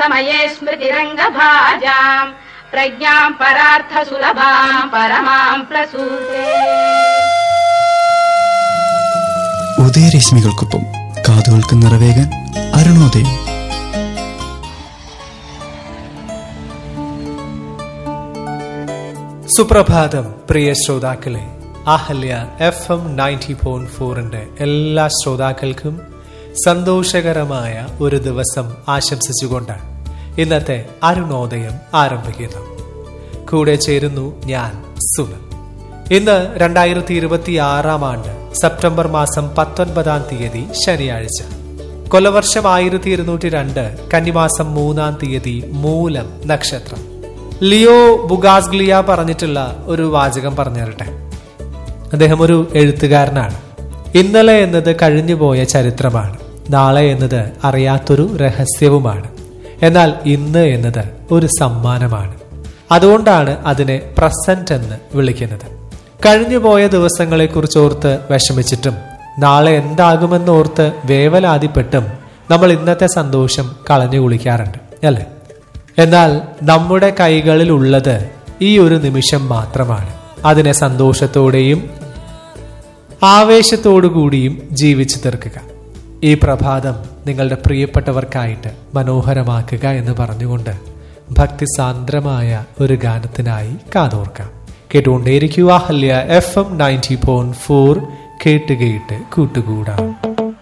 समये स्मृतिरङ्गभाजाम् प्रज्ञाम् परार्थसुलभाम् परमाम् प्रसूते ഉദയരശ്മികൾക്കൊപ്പം കാതുകൾക്ക് നിറവേകാൻ അരുണോദയം സുപ്രഭാതം പ്രിയ ശ്രോതാക്കളെ Ahalya F M ninety point ഫോറിന്റെ എല്ലാ ശ്രോതാക്കൾക്കും സന്തോഷകരമായ ഒരു ദിവസം ആശംസിച്ചുകൊണ്ട് ഇന്നത്തെ അരുണോദയം ആരംഭിക്കുന്നു കൂടെ ചേരുന്നു ഞാൻ സുനൽ ഇന്ന് രണ്ടായിരത്തി ഇരുപത്തി ആറാം ആണ്ട് സെപ്റ്റംബർ മാസം പത്തൊൻപതാം തീയതി ശനിയാഴ്ച കൊലവർഷം ആയിരത്തി ഇരുന്നൂറ്റി രണ്ട് കന്നിമാസം മൂന്നാം തീയതി മൂലം നക്ഷത്രം ലിയോ ബുഗാസ്ഗ്ലിയ പറഞ്ഞിട്ടുള്ള ഒരു വാചകം പറഞ്ഞു തരട്ടെ അദ്ദേഹം ഒരു എഴുത്തുകാരനാണ് ഇന്നലെ എന്നത് കഴിഞ്ഞുപോയ ചരിത്രമാണ് നാളെ എന്നത് അറിയാത്തൊരു രഹസ്യവുമാണ് എന്നാൽ ഇന്ന് എന്നത് ഒരു സമ്മാനമാണ് അതുകൊണ്ടാണ് അതിനെ പ്രസന്റ് എന്ന് വിളിക്കുന്നത് കഴിഞ്ഞുപോയ ദിവസങ്ങളെക്കുറിച്ച് ഓർത്ത് വിഷമിച്ചിട്ടും നാളെ എന്താകുമെന്ന് ഓർത്ത് വേവലാതിപ്പെട്ടും നമ്മൾ ഇന്നത്തെ സന്തോഷം കളഞ്ഞു കുളിക്കാറുണ്ട് അല്ലേ എന്നാൽ നമ്മുടെ കൈകളിൽ ഉള്ളത് ഈ ഒരു നിമിഷം മാത്രമാണ് അതിനെ സന്തോഷത്തോടെയും ആവേശത്തോടു കൂടിയും ജീവിച്ചു തീർക്കുക ഈ പ്രഭാതം നിങ്ങളുടെ പ്രിയപ്പെട്ടവർക്കായിട്ട് മനോഹരമാക്കുക എന്ന് പറഞ്ഞുകൊണ്ട് ഭക്തിസാന്ദ്രമായ ഒരു ഗാനത്തിനായി കാതോർക്കാം കേട്ടുകൊണ്ടേയിരിക്കുക Ahalya F M ninety point four കേട്ട് കേട്ട് കൂട്ടുകൂടാം